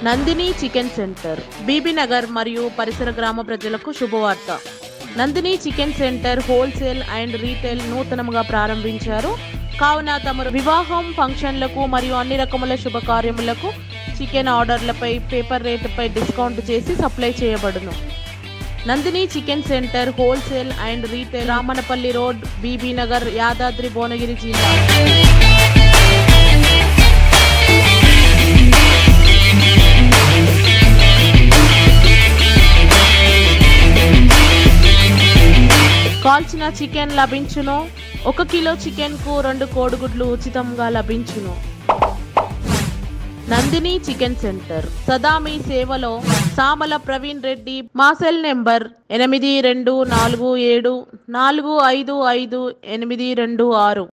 Nandini chicken centre Bibinagar మరియు పరిసర గ్రామ ప్రజలకు శుభవార్త Nandini chicken centre wholesale and retail నూతనంగా ప్రారంభించారు కావున తమ వివాహం ఫంక్షన్లకు మరియు అన్ని రకముల శుభకార్యములకు చికెన్ ఆర్డర్లపై పేపర్ రేటుపై డిస్కౌంట్ చేసి సప్లై చేయబడును Nandini chicken centre wholesale and retail Ramanapalli road BB Nagar Yadadri Bhuvanagiri జిల్లా కాల్చిన చికెన్ లభించును ఒక కిలో చికెన్ కు రెండు కోడిగుడ్లు ఉచితంగా లభించును నందిని చికెన్ సెంటర్ సదా మీ సేవలో సామల ప్రవీణ్ రెడ్డి మా సెల్ నెంబర్ ఎనిమిది రెండు నాలుగు ఏడు నాలుగు ఐదు ఐదు ఎనిమిది రెండు ఆరు